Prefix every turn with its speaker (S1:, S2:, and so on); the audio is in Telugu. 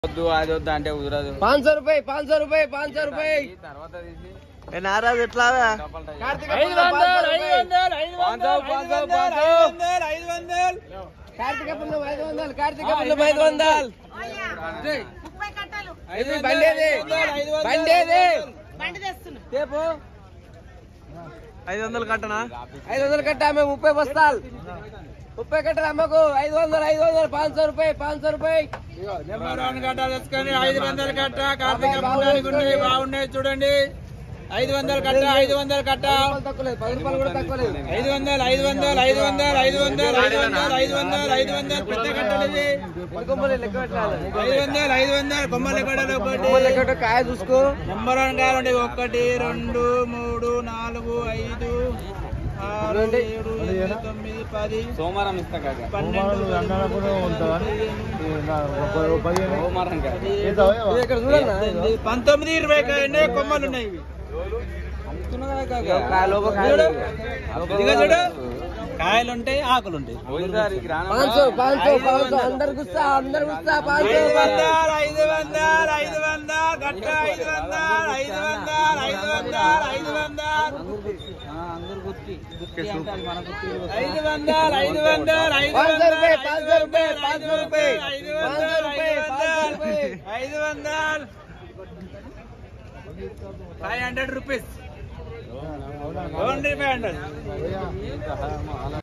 S1: వద్దు అది వద్దు అంటే కుదరదు
S2: పాంచ్ సో రూపాయి పాంచ్ సో రూపాయి పాంచ్ సో రూపాయి
S1: ఈ తర్వాత తీసి
S3: నారాజు ఎట్లా
S1: డబల్ టై-
S2: కార్తీక
S3: ఐదు వందలు ఐదు వందలు ఐదు
S1: పాంచో, పాంచో, పాంచో.
S3: ఐదు వందలు
S2: కార్తీక పుణ్యం ఐదు వందలు కార్తీక పుణ్యం ఐదు వందలు
S4: ముప్పై కట్టలు
S2: ఇది బండేది బండేది
S4: బండి తెస్తున్నా
S2: తేపు
S3: ఐదు వందలు కట్టనా
S2: ఐదు వందలు కట్ట ఆమె ముప్పై బస్తాలు ముప్పై కట్టలు అమ్మకు ఐదు వందలు ఐదు వందలు పాంచ్ సో రూపాయి పాంచ్ సో రూపాయి
S3: నెంబర్ వన్ కట్ట తెచ్చుకొని ఐదు వందలు కట్ట కార్తీక పుణ్యానికి ఉన్నాయి బాగున్నాయి చూడండి ఐదు వందలు కట్ట ఐదు వందలు కట్ట
S2: రూపాయలు తక్కువ లేదు పది రూపాయలు కూడా తక్కువ లేదు
S3: ఐదు వందలు ఐదు వందలు ఐదు వందలు ఐదు వందలు ఐదు వందలు ఐదు వందలు ఐదు వందలు పెద్ద కట్టలు ఇవి
S2: ఎన్ని కొమ్మలు లెక్క పెట్టాలి
S3: ఐదు వందలు ఐదు వందలు కొమ్మల కట్టలు
S2: కొమ్మలు
S3: ఒకటి
S2: లెక్క పెట్టు, కాయ చూసుకో
S3: నెంబర్ వన్ కావాలండి ఒకటి రెండు మూడు నాలుగు ఐదు ఆరు
S2: రెండు.
S3: ఏడు ఎనిమిది తొమ్మిది పది
S1: సోమవారం ఇస్తా కాక
S3: పన్నెండు
S1: సోమవారం కాదు
S2: ఇది ఇక్కడ చూడన్నా
S3: పద్దెనిమిది, పంతొమ్మిది ఇరవై కాయండి కొమ్మలు ఉన్నాయి ఇవి
S1: అమ్ముతున్నదా కాక
S2: కాయ లోపల కాయ
S3: చూడు.
S2: లేదు.
S3: ఇదిగో చూడు కాయలు ఉంటాయి ఆకులు ఉంటాయి
S1: పోయినసారి ఈ గ్రామం
S2: పాంచ్ సో పాంచ్ సో పాంచ్ సో అందరు గుస్తా అందరు గుస్తా పాంచ్ సో
S3: ఐదు వందలు ఐదు వందలు ఐదు వందలు గట్ట ఐదు వందలు ఐదు వందలు ఐదు వందలు ఐదు వందలు
S1: ఆ, అందరు గుర్తి గుర్తి అంటే అది మన గుర్తి
S3: ఐదు వందలు ఐదు వందలు ఐదు
S2: పాంచ్ సో
S3: వందలు
S2: రూపాయి పాంచ్ సో రూపాయి పాంచ్ సో రూపాయి
S3: ఐదు
S2: పాంచ్ సో
S3: వందలు
S2: రూపాయి
S3: ఐదు
S2: పాంచ్ సో
S3: వందలు
S2: రూపాయి
S3: ఐదు వందలు five hundred rupees only five hundred